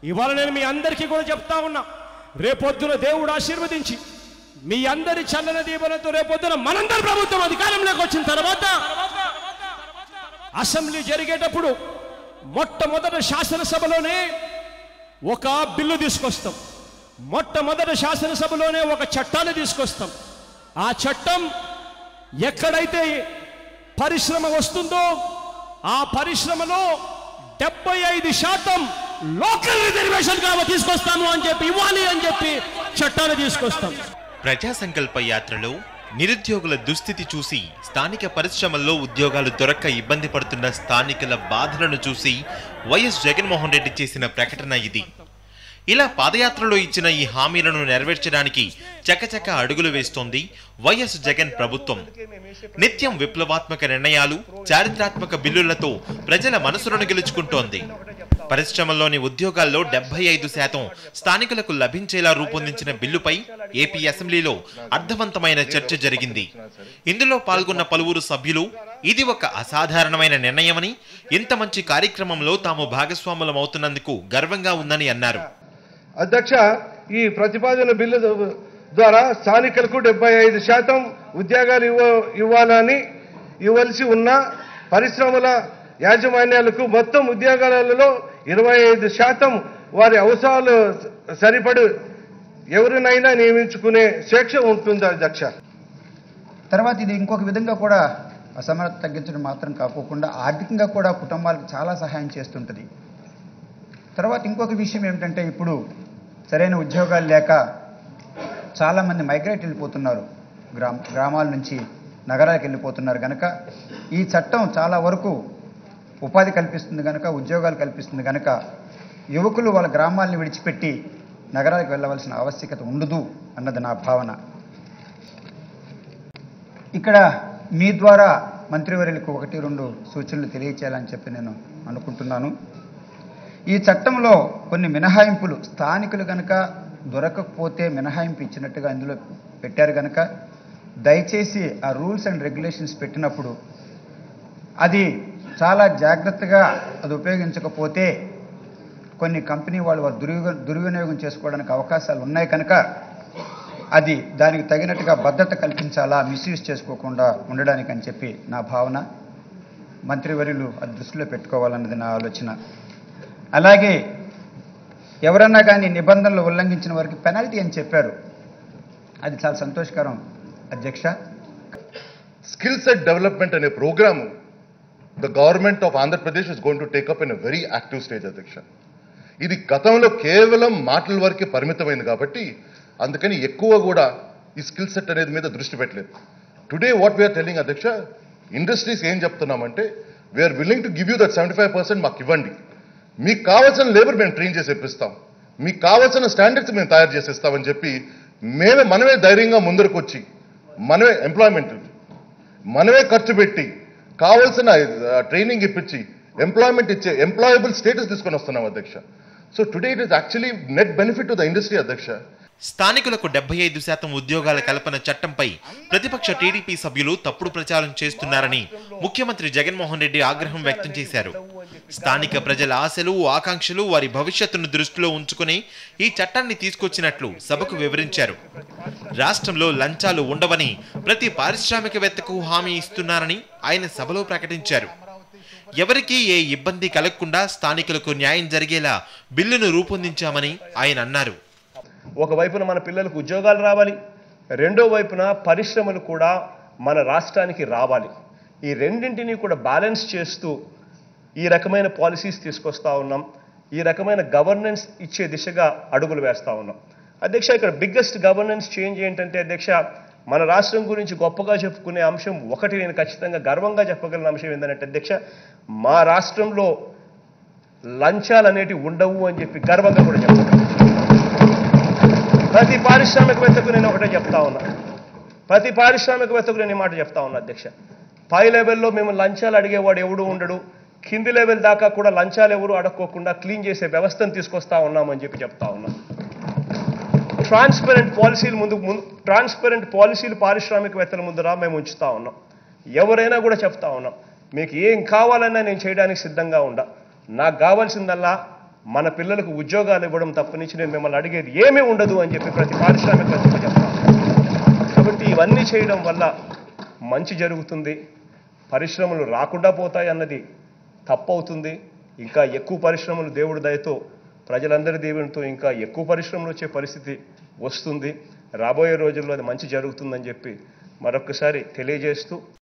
ఇవాళ నేను మీ అందరికీ కూడా చెప్తా ఉన్నా రేపొద్దున దేవుడు ఆశీర్వదించి మీ అందరి చల్లన దీవెనతో రేపొద్దున మనందరి ప్రభుత్వం అధికారంలోకి వచ్చిన తర్వాత అసెంబ్లీ జరిగేటప్పుడు మొట్టమొదట శాసనసభలోనే ఒక బిల్లు తీసుకొస్తాం మొట్టమొదట శాసనసభలోనే ఒక చట్టాన్ని తీసుకొస్తాం ఆ చట్టం ఎక్కడైతే పరిశ్రమ వస్తుందో ఆ పరిశ్రమలో డెబ్బై ఐదు శాతం లోకల్ రిజర్వేషన్ కాబట్టి తీసుకొస్తాము అని చెప్పి ఇవ్వాలి అని చెప్పి చట్టాన్ని తీసుకొస్తాం ప్రజా సంకల్ప యాత్రలో నిరుద్యోగుల దుస్థితి చూసి స్థానిక పరిశ్రమల్లో ఉద్యోగాలు దొరక్క ఇబ్బంది పడుతున్న స్థానికుల బాధలను చూసి వైఎస్ జగన్మోహన్ రెడ్డి చేసిన ప్రకటన ఇది ఇలా పాదయాత్రలో ఇచ్చిన ఈ హామీలను నెరవేర్చడానికి చకచక అడుగులు వేస్తోంది వైఎస్ జగన్ ప్రభుత్వం నిత్యం విప్లవాత్మక నిర్ణయాలు చారిత్రాత్మక బిల్లులతో ప్రజల మనసులను గెలుచుకుంటోంది పరిశ్రమల్లోని ఉద్యోగాల్లో డెబ్బై ఐదు శాతం స్థానికులకు లభించేలా రూపొందించిన బిల్లుపై ఏపీ అసెంబ్లీలో అర్థవంతమైన చర్చ జరిగింది ఇందులో పాల్గొన్న పలువురు సభ్యులు ఇది ఒక అసాధారణమైన నిర్ణయమని ఇంత మంచి కార్యక్రమంలో తాము భాగస్వాములమవుతున్నందుకు గర్వంగా ఉందని అన్నారు అధ్యక్ష ఈ ప్రతిపాదన బిల్లు ద్వారా స్థానికులకు డెబ్బై ఐదు శాతం ఉద్యోగాలు ఇవ్వ ఇవ్వాలని ఇవ్వాల్సి ఉన్న పరిశ్రమల యాజమాన్యాలకు మొత్తం ఉద్యోగాలలో ఇరవై ఐదు శాతం వారి అవసరాలు సరిపడు ఎవరినైనా నియమించుకునే స్వేచ్ఛ ఉంటుంది అధ్యక్ష తర్వాత ఇది ఇంకొక విధంగా కూడా అసమర్థత తగ్గించడం మాత్రం కాకోకుండా ఆర్థికంగా కూడా కుటుంబాలకు చాలా సహాయం చేస్తుంటుంది తర్వాత ఇంకొక విషయం ఏమిటంటే ఇప్పుడు సరైన ఉద్యోగాలు లేక చాలామంది మైగ్రేట్ వెళ్ళిపోతున్నారు గ్రామ గ్రామాల నుంచి నగరాలకు వెళ్ళిపోతున్నారు కనుక ఈ చట్టం చాలా వరకు ఉపాధి కల్పిస్తుంది కనుక ఉద్యోగాలు కల్పిస్తుంది కనుక యువకులు వాళ్ళ గ్రామాలను విడిచిపెట్టి నగరాలకు వెళ్ళవలసిన ఆవశ్యకత ఉండదు అన్నది నా భావన ఇక్కడ మీ ద్వారా మంత్రివర్యులకు ఒకటి రెండు సూచనలు తెలియచేయాలని చెప్పి నేను అనుకుంటున్నాను ఈ చట్టంలో కొన్ని మినహాయింపులు స్థానికులు కనుక దొరకకపోతే మినహాయింపు ఇచ్చినట్టుగా ఇందులో పెట్టారు కనుక దయచేసి ఆ రూల్స్ అండ్ రెగ్యులేషన్స్ పెట్టినప్పుడు అది చాలా జాగ్రత్తగా అది ఉపయోగించకపోతే కొన్ని కంపెనీ వాళ్ళు వారు దుర్వినియోగం దుర్వినియోగం చేసుకోవడానికి అవకాశాలు ఉన్నాయి కనుక అది దానికి తగినట్టుగా భద్రత కల్పించాలా మిస్యూజ్ చేసుకోకుండా ఉండడానికి అని చెప్పి నా భావన మంత్రివర్యులు అది దృష్టిలో పెట్టుకోవాలన్నది నా ఆలోచన అలాగే ఎవరన్నా కానీ నిబంధనలు ఉల్లంఘించిన వారికి పెనాల్టీ అని చెప్పారు అది చాలా సంతోషకరం అధ్యక్ష స్కిల్ సెట్ డెవలప్మెంట్ అనే programme the government of Andhra Pradesh is going to take up in a very active stage అధ్యక్ష ఇది గతంలో కేవలం మాటల వరకే పరిమితమైంది కాబట్టి అందుకని ఎక్కువ కూడా ఈ స్కిల్ సెట్ అనేది మీద దృష్టి పెట్టలేదు టుడే వాట్ వీఆర్ టెలింగ్ అధ్యక్ష ఇండస్ట్రీస్ ఏం చెప్తున్నామంటే we are willing to give you that seventy five percent మాకు ఇవ్వండి మీకు కావాల్సిన లేబర్ మేము ట్రైన్ చేసి ఇప్పిస్తాం మీకు కావాల్సిన స్టాండర్డ్స్ మేము తయారు చేసి ఇస్తామని చెప్పి మేమే మనమే ధైర్యంగా ముందరకు వచ్చి మనమే ఎంప్లాయ్మెంట్ మనమే ఖర్చు పెట్టి కావాల్సిన ట్రైనింగ్ ఇప్పించి ఎంప్లాయ్మెంట్ ఇచ్చే ఎంప్లాయబుల్ స్టేటస్ తీసుకొని వస్తున్నాం అధ్యక్ష so today it is actually net benefit to the industry అధ్యక్ష స్థానికులకు డెబ్బై ఐదు శాతం ఉద్యోగాల కల్పన చట్టంపై ప్రతిపక్ష టీడీపీ సభ్యులు తప్పుడు ప్రచారం చేస్తున్నారని ముఖ్యమంత్రి జగన్మోహన్ రెడ్డి ఆగ్రహం వ్యక్తం చేశారు స్థానిక ప్రజల ఆశలు ఆకాంక్షలు వారి భవిష్యత్తును దృష్టిలో ఉంచుకుని ఈ చట్టాన్ని తీసుకొచ్చినట్లు సభకు వివరించారు రాష్ట్రంలో లంచాలు ఉండవని ప్రతి పారిశ్రామికవేత్తకు హామీ ఇస్తున్నారని ఆయన సభలో ప్రకటించారు ఎవరికీ ఏ ఇబ్బంది కలగకుండా స్థానికులకు న్యాయం జరిగేలా బిల్లును రూపొందించామని ఆయన అన్నారు ఒకవైపున మన పిల్లలకు ఉద్యోగాలు రావాలి రెండో వైపున పరిశ్రమలు కూడా మన రాష్ట్రానికి రావాలి ఈ రెండింటినీ కూడా బ్యాలెన్స్ చేస్తూ ఈ రకమైన పాలసీస్ తీసుకొస్తా ఉన్నాం ఈ రకమైన గవర్నెన్స్ ఇచ్చే దిశగా అడుగులు వేస్తా ఉన్నాం అధ్యక్ష ఇక్కడ బిగ్గెస్ట్ గవర్నెన్స్ చేంజ్ ఏంటంటే అధ్యక్ష మన రాష్ట్రం గురించి గొప్పగా చెప్పుకునే అంశం ఒకటి నేను ఖచ్చితంగా గర్వంగా చెప్పగలిగిన అంశం ఏంటంటే అధ్యక్ష మా రాష్ట్రంలో లంచాలు అనేటివి ఉండవు అని చెప్పి గర్వంగా కూడా చెప్తాను ప్రతి పారిశ్రామికవేత్తకు నేను ఒకటే చెప్తా ఉన్నా ప్రతి పారిశ్రామికవేత్తకు నేను ఈ మాట చెప్తా ఉన్నా అధ్యక్ష పై లెవెల్లో మేము లంచాలు అడిగేవాడు ఎవడు ఉండడు కింది లెవెల్ దాకా కూడా లంచాలు ఎవరు అడక్కోకుండా క్లీన్ చేసే వ్యవస్థను తీసుకొస్తా ఉన్నామని చెప్పి చెప్తా ఉన్నా ట్రాన్స్పరెంట్ పాలసీలు ముందు ముందు ట్రాన్స్పరెంట్ పాలసీలు పారిశ్రామికవేత్తల ముందర మేము ఉంచుతా ఉన్నాం ఎవరైనా కూడా చెప్తా ఉన్నాం మీకు ఏం కావాలన్నా నేను చేయడానికి సిద్ధంగా ఉండా నాకు కావాల్సిందల్లా మన పిల్లలకు ఉద్యోగాలు ఇవ్వడం తప్పనించి నేను మిమ్మల్ని అడిగేది ఏమీ ఉండదు అని చెప్పి ప్రతి పారిశ్రామికవేత్తకు చెప్తాను కాబట్టి ఇవన్నీ చేయడం వల్ల మంచి జరుగుతుంది పరిశ్రమలు రాకుండా పోతాయి అన్నది తప్పవుతుంది ఇంకా ఎక్కువ పరిశ్రమలు దేవుడి దయతో ప్రజలందరి దీవెనతో ఇంకా ఎక్కువ పరిశ్రమలు వచ్చే పరిస్థితి వస్తుంది రాబోయే రోజుల్లో అది మంచి జరుగుతుందని చెప్పి మరొకసారి తెలియజేస్తూ